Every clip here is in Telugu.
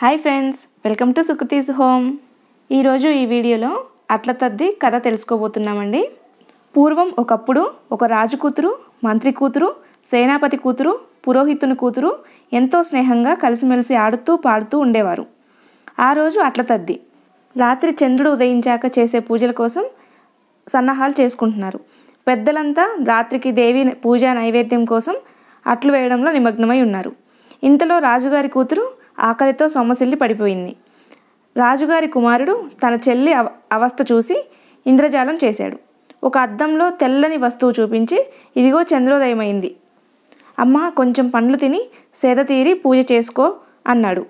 hi friends welcome to Sukruthi's home ఈరోజు ఈ వీడియోలో అట్ల తద్ది కథ తెలుసుకోబోతున్నామండి పూర్వం ఒకప్పుడు ఒక రాజు కూతురు మంత్రి కూతురు సేనాపతి కూతురు పురోహితుని కూతురు ఎంతో స్నేహంగా కలిసిమెలిసి ఆడుతూ పాడుతూ ఉండేవారు ఆ రోజు అట్ల తద్ది రాత్రి చంద్రుడు ఉదయించాక చేసే పూజల కోసం సన్నాహాలు చేసుకుంటున్నారు పెద్దలంతా రాత్రికి దేవి పూజ నైవేద్యం కోసం అట్లు వేయడంలో నిమగ్నమై ఉన్నారు ఇంతలో రాజుగారి కూతురు ఆకలితో సొమ్మసిల్లి పడిపోయింది రాజుగారి కుమారుడు తన చెల్లి అవ అవస్థ చూసి ఇంద్రజాలం చేశాడు ఒక అద్దంలో తెల్లని వస్తువు చూపించి ఇదిగో చంద్రోదయమైంది అమ్మ కొంచెం పండ్లు తిని సేద తీరి పూజ చేసుకో అన్నాడు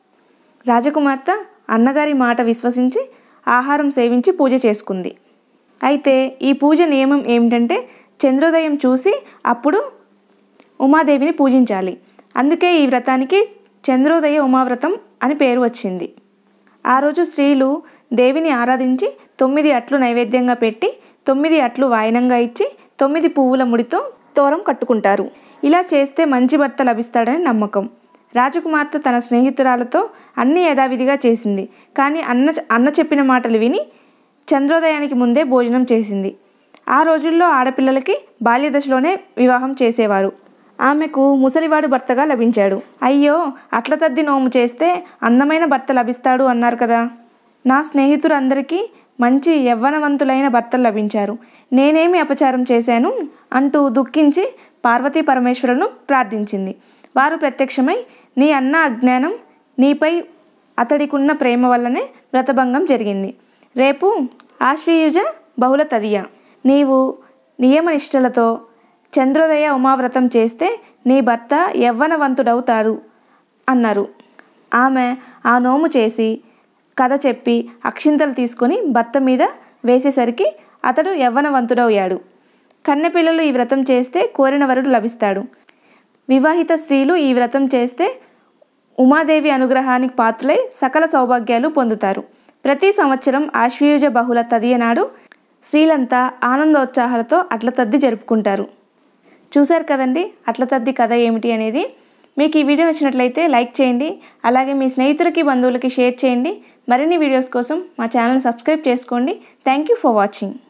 రాజకుమార్తె అన్నగారి మాట విశ్వసించి ఆహారం సేవించి పూజ చేసుకుంది అయితే ఈ పూజ నియమం ఏమిటంటే చంద్రోదయం చూసి అప్పుడు ఉమాదేవిని పూజించాలి అందుకే ఈ వ్రతానికి చంద్రోదయ ఉమావ్రతం అని పేరు వచ్చింది ఆ రోజు స్త్రీలు దేవిని ఆరాధించి తొమ్మిది అట్లు నైవేద్యంగా పెట్టి తొమ్మిది అట్లు వాయనంగా ఇచ్చి తొమ్మిది పువ్వుల ముడితో తోరం కట్టుకుంటారు ఇలా చేస్తే మంచి భర్త లభిస్తాడని నమ్మకం రాజకుమార్తె తన స్నేహితురాలతో అన్ని యథావిధిగా చేసింది కానీ అన్న అన్న చెప్పిన మాటలు విని చంద్రోదయానికి ముందే భోజనం చేసింది ఆ రోజుల్లో ఆడపిల్లలకి బాల్యదశలోనే వివాహం చేసేవారు ఆమెకు ముసలివాడు భర్తగా లభించాడు అయ్యో అట్ల తద్ది నోము చేస్తే అందమైన భర్త లభిస్తాడు అన్నారు కదా నా స్నేహితులందరికీ మంచి యవ్వనవంతులైన భర్తలు లభించారు నేనేమి అపచారం చేశాను అంటూ దుఃఖించి పార్వతీ పరమేశ్వరులను ప్రార్థించింది వారు ప్రత్యక్షమై నీ అన్న అజ్ఞానం నీపై అతడికున్న ప్రేమ వల్లనే వ్రతభంగం జరిగింది రేపు ఆశ్వయుజ బహుళ తదియ నీవు నియమనిష్టలతో చంద్రోదయ ఉమావ్రతం చేస్తే నీ భర్త యవ్వనవంతుడవుతారు అన్నారు ఆమె ఆ నోము చేసి కథ చెప్పి అక్షింతలు తీసుకొని భర్త మీద వేసేసరికి అతడు యవ్వనవంతుడయ్యాడు కన్నెపిల్లలు ఈ వ్రతం చేస్తే కోరిన వరుడు లభిస్తాడు వివాహిత స్త్రీలు ఈ వ్రతం చేస్తే ఉమాదేవి అనుగ్రహానికి పాత్రులై సకల సౌభాగ్యాలు పొందుతారు ప్రతి సంవత్సరం ఆశ్వయుజ బహుళ తదియ నాడు స్త్రీలంతా ఆనందోత్సాహాలతో అట్ల తద్ది జరుపుకుంటారు చూశారు కదండి అట్ల తద్ది కథ ఏమిటి అనేది మీకు ఈ వీడియో నచ్చినట్లయితే లైక్ చేయండి అలాగే మీ స్నేహితులకి బంధువులకి షేర్ చేయండి మరిన్ని వీడియోస్ కోసం మా ఛానల్ సబ్స్క్రైబ్ చేసుకోండి థ్యాంక్ యూ ఫర్ వాచింగ్